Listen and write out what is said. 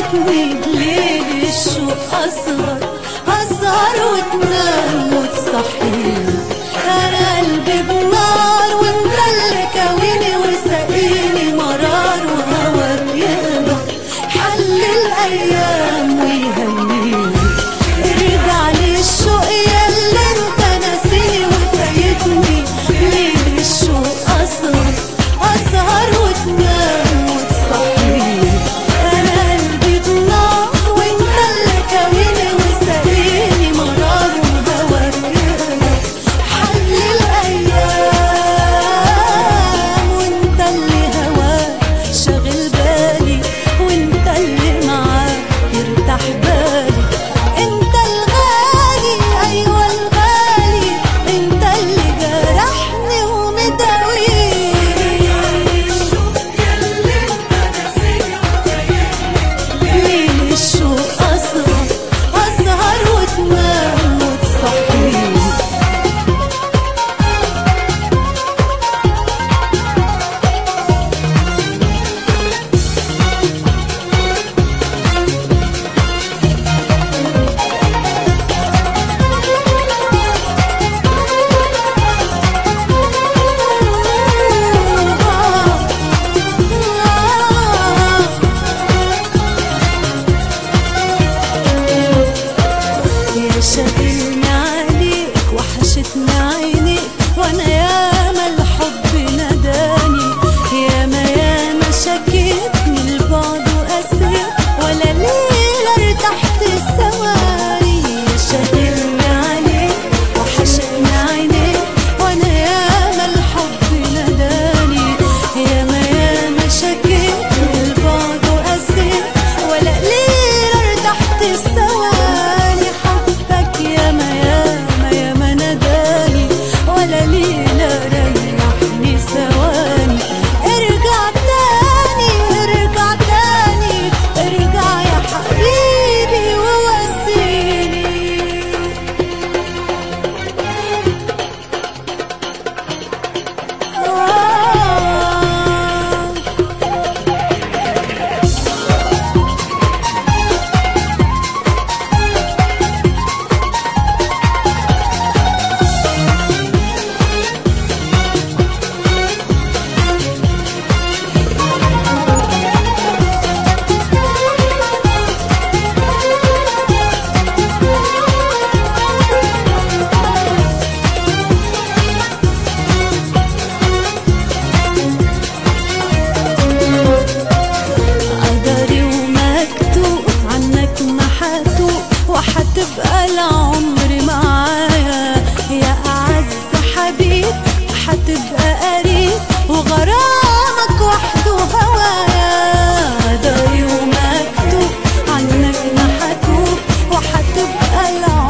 فايتني ليل الشوق أسهر أسهر وتنام وتصحيني أنا قلبي بنار وانت اللي كويني وسقيني مرار وهواك يقدر حل الأيام ويهنيني ارجع لي الشوق ياللي انت ناسيني وفايتني ليل الشوق أسهر أسهر وتنام وتصحيني أنا قلبي بنار وانت اللي كويني وسقيني مرار وهواك يقدر حل الأيام وانت اللي هواك شاغل بالي وانت اللي معاك يرتاح بالي انت الغالي ايوه الغالي انت اللي جرحني ومداويني ليل الشوق أسهر أسهر وتنام وتصحيني يا شاغلني عليك وحشتني عينيك وانا ياما الحب ناداني ياما ياما شكيت من البعد وقسيت ولا ليلة ارتحت الثواني يا شاغلني عليك وحشتني عينيك وانا ياما الحب ناداني ياما ياما شكيت من البعد وقسيت ولا ليلة ارتحت الثواني حبك ياما ياما ياما ناداني ولا ليلة ريحني ثواني ارجع تاني ارجع تاني ارجع يا حبيبي وواسيني آه قدري ومكتوب عنك محتوب وحتبقى العمر معايا يا أعز حبيب حتبقى قريب وغرامك وحده هوايا قدري ومكتوب عنك محتوب وحتبقى العمر